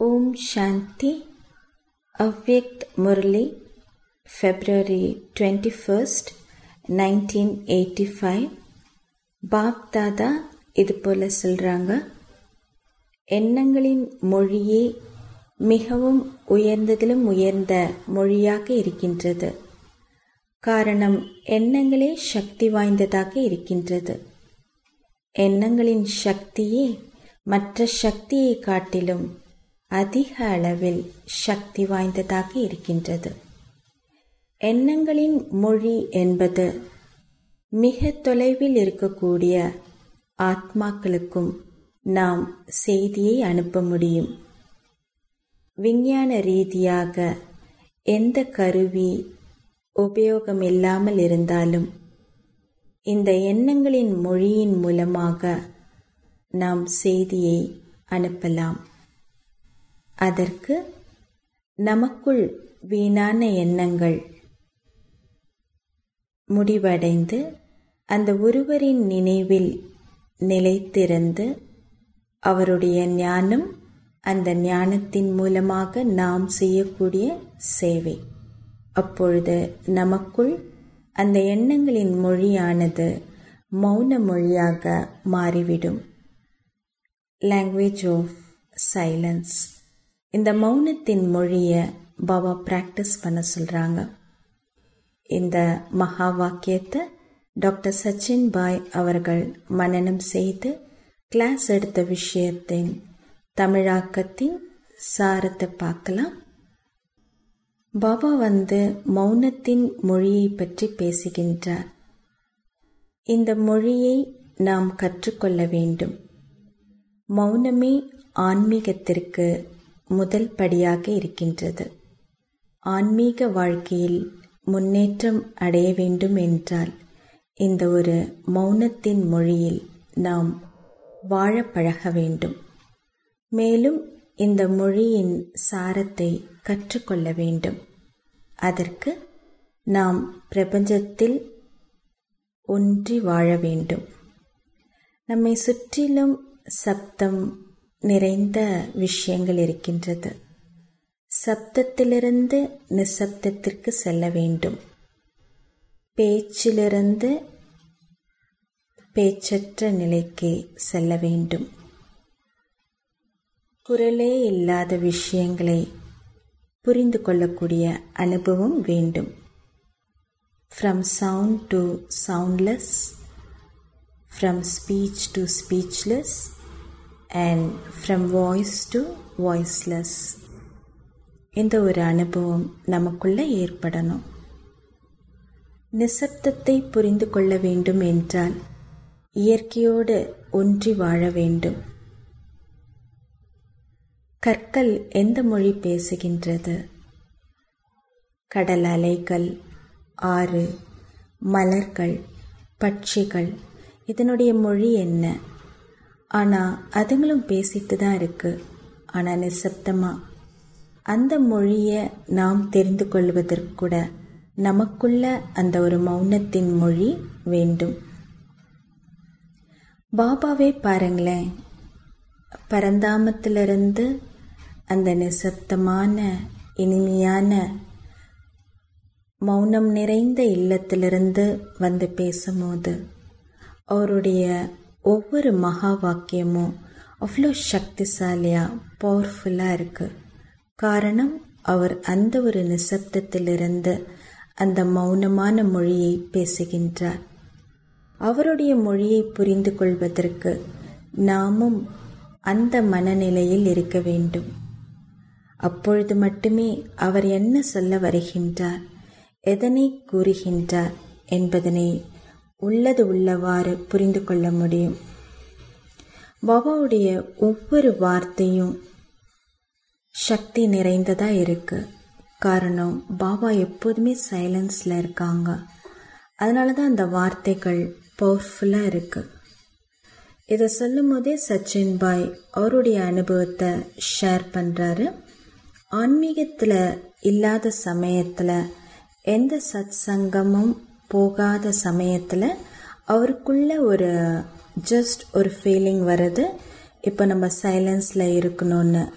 ஓம் Shanti Avyakt Murli February twenty first nineteen eighty five Bap Dada இது போல் சொல்கிறாங்க எண்ணங்களின் மொழியே மிகவும் உயர்ந்ததிலும் உயர்ந்த மொழியாக இருக்கின்றது காரணம் எண்ணங்களே சக்தி வாய்ந்ததாக இருக்கின்றது எண்ணங்களின் சக்தியே மற்ற சக்தியை காட்டிலும் அதிக அளவில் சக்தி வாய்ந்ததாக இருக்கின்றது எண்ணங்களின் மொழி என்பது மிக தொலைவில் இருக்கக்கூடிய ஆத்மாக்களுக்கும் நாம் செய்தியை அனுப்ப முடியும் விஞ்ஞான ரீதியாக எந்த கருவி உபயோகமில்லாமல் இருந்தாலும் இந்த எண்ணங்களின் மொழியின் மூலமாக நாம் செய்தியை அனுப்பலாம் அதற்கு நமக்குள் வீணான எண்ணங்கள் முடிவடைந்து அந்த ஒருவரின் நினைவில் நிலைத்திருந்து அவருடைய ஞானம் அந்த ஞானத்தின் மூலமாக நாம் செய்யக்கூடிய சேவை அப்பொழுது நமக்குள் அந்த எண்ணங்களின் மொழியானது மௌன மொழியாக மாறிவிடும் லாங்குவேஜ் ஆஃப் சைலன்ஸ் இந்த மௌனத்தின் மொழியை பாபா ப்ராக்டிஸ் பண்ண சொல்கிறாங்க இந்த மகா வாக்கியத்தை டாக்டர் சச்சின் பாய் அவர்கள் மனனம் செய்து கிளாஸ் எடுத்த விஷயத்தின் தமிழாக்கத்தின் சாரத்தை பார்க்கலாம் பாபா வந்து மௌனத்தின் மொழியை பற்றி பேசுகின்றார் இந்த மொழியை நாம் கற்றுக்கொள்ள வேண்டும் மௌனமே ஆன்மீகத்திற்கு முதல் படியாக இருக்கின்றது ஆன்மீக வாழ்க்கையில் முன்னேற்றம் அடைய வேண்டும் என்றால் இந்த ஒரு மௌனத்தின் மொழியில் நாம் வாழ பழக வேண்டும் மேலும் இந்த மொழியின் சாரத்தை கற்றுக்கொள்ள வேண்டும் அதற்கு நாம் பிரபஞ்சத்தில் ஒன்றி வாழ வேண்டும் நம்மை சுற்றிலும் சப்தம் நிறைந்த விஷயங்கள் இருக்கின்றது சப்தத்திலிருந்து நிசப்தத்திற்கு செல்ல வேண்டும் பேச்சிலிருந்து பேச்சற்ற நிலைக்கு செல்ல வேண்டும் குரலே இல்லாத விஷயங்களை புரிந்து கொள்ளக்கூடிய அனுபவம் வேண்டும் from sound to soundless from speech to speechless and from voice to voiceless இந்த ஒரு அனுபவம் நமக்குள்ள ஏற்படணும் நிசப்தத்தை புரிந்து கொள்ள வேண்டும் என்றால் இயற்கையோடு ஒன்றி வாழ வேண்டும் கற்கள் எந்த மொழி பேசுகின்றது கடல் அலைகள் ஆறு மலர்கள் பட்சிகள் இதனுடைய மொழி என்ன ஆனால் அதுங்களும் பேசிட்டு தான் இருக்கு ஆனால் நிசப்தமாக அந்த மொழியை நாம் தெரிந்து கொள்வதற்கு கூட நமக்குள்ள அந்த ஒரு மௌனத்தின் மொழி வேண்டும் பாபாவே பாருங்களேன் பரந்தாமத்திலிருந்து அந்த நிசப்தமான இனிமையான மௌனம் நிறைந்த இல்லத்திலிருந்து வந்து பேசும்போது அவருடைய ஒவ்வொரு மகா வாக்கியமும் அவ்வளோ சக்திசாலியாக பவர்ஃபுல்லாக இருக்குது காரணம் அவர் அந்த ஒரு நிசப்தத்திலிருந்து அந்த மௌனமான மொழியை பேசுகின்றார் அவருடைய மொழியை புரிந்து கொள்வதற்கு நாமும் அந்த மனநிலையில் இருக்க வேண்டும் அப்பொழுது மட்டுமே அவர் என்ன சொல்ல வருகின்றார் எதனை கூறுகின்றார் என்பதனை உள்ளது உள்ளவாறு புரிந்து கொள்ள முடியும் பாபாவுடைய ஒவ்வொரு வார்த்தையும் சக்தி நிறைந்ததா இருக்கு காரணம் பாபா எப்போதுமே சைலன்ஸில் இருக்காங்க அதனால தான் அந்த வார்த்தைகள் பவர்ஃபுல்லாக இருக்கு இதை சொல்லும் போதே சச்சின் பாய் அவருடைய அனுபவத்தை ஷேர் பண்ணுறாரு ஆன்மீகத்தில் இல்லாத சமயத்தில் எந்த சத் சங்கமும் போகாத சமயத்தில் அவருக்குள்ள ஒரு ஜஸ்ட் ஒரு ஃபீலிங் வருது இப்போ நம்ம சைலன்ஸில் இருக்கணும்னு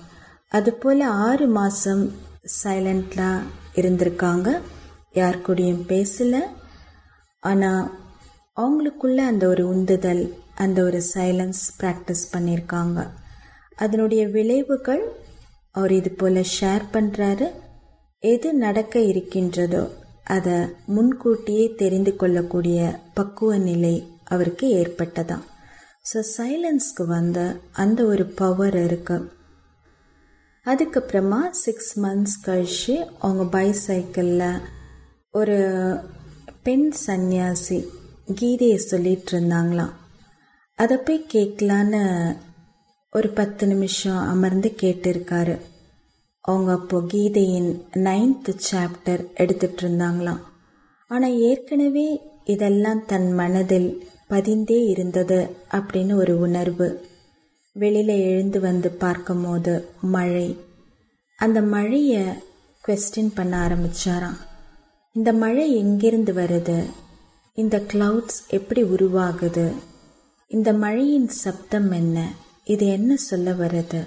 அதுபோல் ஆறு மாதம் சைலண்ட்லாம் இருந்திருக்காங்க யார் கூடயும் பேசலை ஆனால் அவங்களுக்குள்ள அந்த ஒரு உந்துதல் அந்த ஒரு சைலன்ஸ் ப்ராக்டிஸ் பண்ணியிருக்காங்க அதனுடைய விளைவுகள் அவர் இது போல் ஷேர் பண்ணுறாரு எது நடக்க இருக்கின்றதோ அதை முன்கூட்டியே தெரிந்து கொள்ளக்கூடிய பக்குவ நிலை அவருக்கு ஏற்பட்டதாம் ஸோ சைலன்ஸ்க்கு வந்த அந்த ஒரு பவர் இருக்கு அதுக்கப்புறமா சிக்ஸ் மந்த்ஸ் கழிச்சு அவங்க பைசைக்கிளில் ஒரு பெண் சந்நியாசி கீதையை சொல்லிட்டு இருந்தாங்களாம் அதை போய் கேட்கலான்னு ஒரு பத்து நிமிஷம் அமர்ந்து கேட்டிருக்காரு அவங்க அப்போ கீதையின் நைன்த் சாப்டர் எடுத்துட்டு இருந்தாங்களாம் ஆனால் ஏற்கனவே இதெல்லாம் தன் மனதில் பதிந்தே இருந்தது அப்படின்னு ஒரு உணர்வு வெளியில் எழுந்து வந்து பார்க்கும்போது மழை அந்த மழையை கொஸ்டின் பண்ண ஆரம்பிச்சாராம் இந்த மழை எங்கிருந்து வருது இந்த கிளவுட்ஸ் எப்படி உருவாகுது இந்த மழையின் சப்தம் என்ன இது என்ன சொல்ல வருது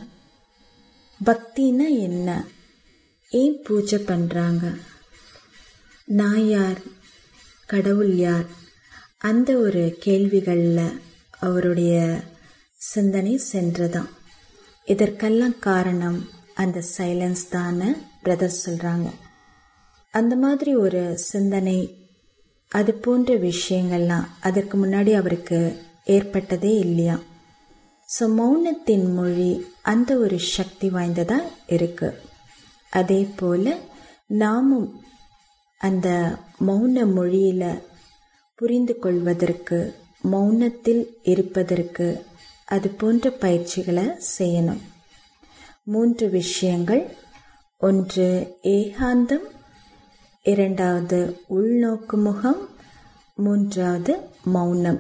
பக்தினா என்ன ஏன் பூஜை பண்ணுறாங்க நான் யார் கடவுள் யார் அந்த ஒரு கேள்விகளில் அவருடைய சிந்தனை சென்றதாம் இதற்கெல்லாம் காரணம் அந்த சைலன்ஸ் தான்னு பிரதர் சொல்கிறாங்க அந்த மாதிரி ஒரு சிந்தனை அது போன்ற விஷயங்கள்லாம் அதற்கு முன்னாடி அவருக்கு ஏற்பட்டதே இல்லையா ஸோ மௌனத்தின் மொழி அந்த ஒரு சக்தி வாய்ந்ததாக இருக்கு அதே போல் நாமும் அந்த மௌன மொழியில் புரிந்து கொள்வதற்கு மௌனத்தில் இருப்பதற்கு அது போன்ற பயிற்சிகளை செய்யணும் மூன்று விஷயங்கள் ஒன்று ஏகாந்தம் இரண்டாவது உள்நோக்கு முகம் மூன்றாவது மௌனம்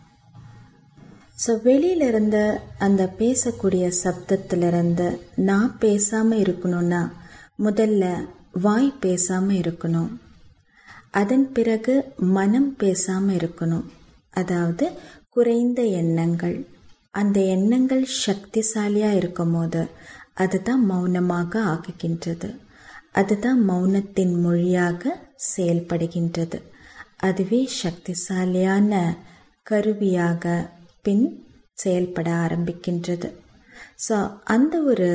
ஸோ வெளியிலிருந்து அந்த பேசக்கூடிய சப்தத்திலிருந்து நான் பேசாமல் இருக்கணும்னா முதல்ல வாய் பேசாமல் இருக்கணும் அதன் பிறகு மனம் பேசாமல் இருக்கணும் அதாவது குறைந்த எண்ணங்கள் அந்த எண்ணங்கள் சக்திசாலியாக இருக்கும் போது அதுதான் மௌனமாக ஆக்குகின்றது அதுதான் மௌனத்தின் மொழியாக செயல்படுகின்றது அதுவே சக்திசாலியான கருவியாக பின் செயல்பட ஆரம்பிக்கின்றது ஸோ அந்த ஒரு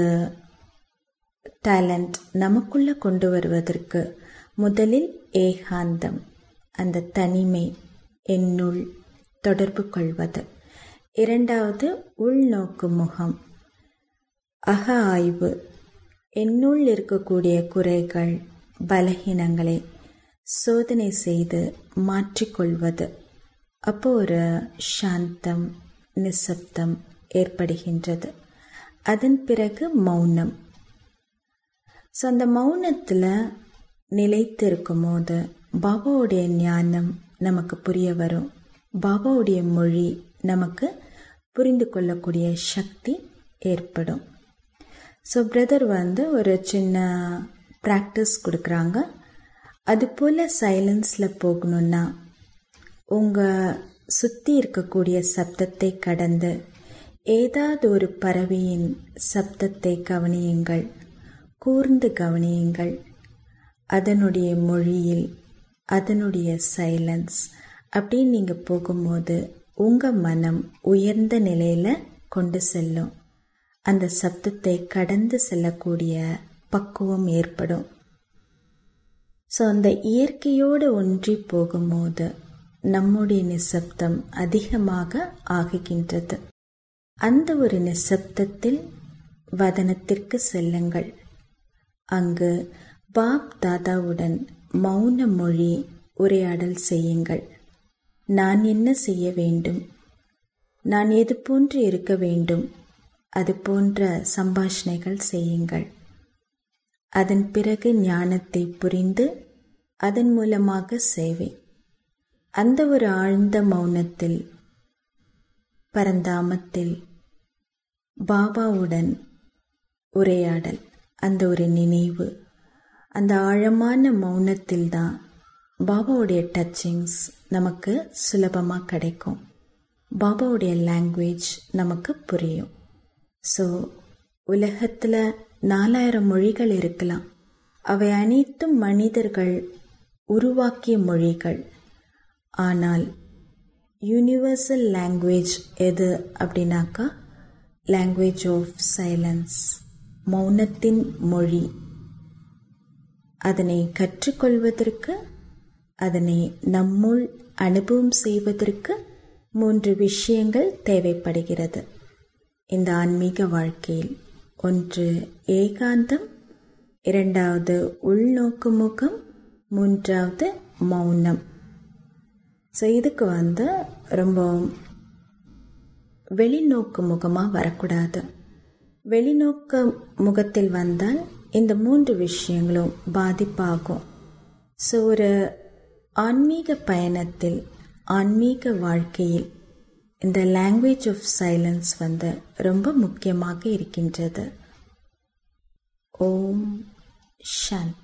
டேலண்ட் நமக்குள்ளே கொண்டு வருவதற்கு முதலில் ஏகாந்தம் அந்த தனிமை என்னுள் தொடர்பு கொள்வது இரண்டாவது உள்நோக்கு முகம் அக ஆய்வு என்னுள் இருக்கக்கூடிய குறைகள் பலகீனங்களை சோதனை செய்து மாற்றிக்கொள்வது அப்போ ஒரு சாந்தம் நிசப்தம் ஏற்படுகின்றது அதன் பிறகு மௌனம் ஸோ அந்த மௌனத்தில் நிலைத்து இருக்கும் போது பாபாவுடைய ஞானம் நமக்கு புரிய வரும் பாபாவுடைய மொழி நமக்கு புரிந்து கொள்ளக்கூடிய சக்தி ஏற்படும் ஸோ பிரதர் வந்து ஒரு சின்ன ப்ராக்டிஸ் கொடுக்குறாங்க அது போல் சைலன்ஸில் போகணுன்னா உங்கள் சுற்றி இருக்கக்கூடிய சப்தத்தை கடந்து ஏதாவது ஒரு பறவையின் சப்தத்தை கவனியுங்கள் கூர்ந்து கவனியுங்கள் அதனுடைய மொழியில் அதனுடைய சைலன்ஸ் அப்படின்னு நீங்கள் போகும்போது உங்கள் மனம் உயர்ந்த நிலையில் கொண்டு செல்லும் அந்த சப்தத்தை கடந்து செல்லக்கூடிய பக்குவம் ஏற்படும் ஸோ அந்த இயற்கையோடு ஒன்றி போகும்போது நம்முடைய நிசப்தம் அதிகமாக ஆகுகின்றது அந்த ஒரு நிசப்தத்தில் வதனத்திற்கு செல்லுங்கள் அங்கு பாப் தாதாவுடன் மௌன மொழி உரையாடல் செய்யுங்கள் நான் என்ன செய்ய வேண்டும் நான் எது போன்று இருக்க வேண்டும் அது போன்ற சம்பாஷணைகள் செய்யுங்கள் அதன் பிறகு ஞானத்தை புரிந்து அதன் மூலமாக சேவை அந்த ஒரு ஆழ்ந்த மௌனத்தில் பரந்தாமத்தில் பாபாவுடன் உரையாடல் அந்த ஒரு நினைவு அந்த ஆழமான மௌனத்தில் தான் பாபாவுடைய டச்சிங்ஸ் நமக்கு சுலபமாக கிடைக்கும் பாபாவுடைய லாங்குவேஜ் நமக்கு புரியும் ஸோ உலகத்தில் நாலாயிரம் மொழிகள் இருக்கலாம் அவை அனைத்தும் மனிதர்கள் உருவாக்கிய மொழிகள் ஆனால் யூனிவர்சல் லாங்குவேஜ் எது அப்படின்னாக்கா லாங்குவேஜ் ஆஃப் சைலன்ஸ் மௌனத்தின் மொழி அதனை கற்றுக்கொள்வதற்கு அதனை நம்முள் அனுபவம் செய்வதற்கு மூன்று விஷயங்கள் தேவைப்படுகிறது இந்த ஆன்மீக வாழ்க்கையில் ஒன்று ஏகாந்தம் இரண்டாவது உள்நோக்கு முகம் மூன்றாவது மௌனம் ஸோ இதுக்கு வந்து ரொம்ப வெளிநோக்கு முகமாக வரக்கூடாது வெளிநோக்கு முகத்தில் வந்தால் இந்த மூன்று விஷயங்களும் பாதிப்பாகும் ஸோ ஒரு ஆன்மீக பயணத்தில் ஆன்மீக வாழ்க்கையில் இந்த லாங்குவேஜ் ஆஃப் சைலன்ஸ் வந்து ரொம்ப முக்கியமாக இருக்கின்றது ஓம் சாந்தி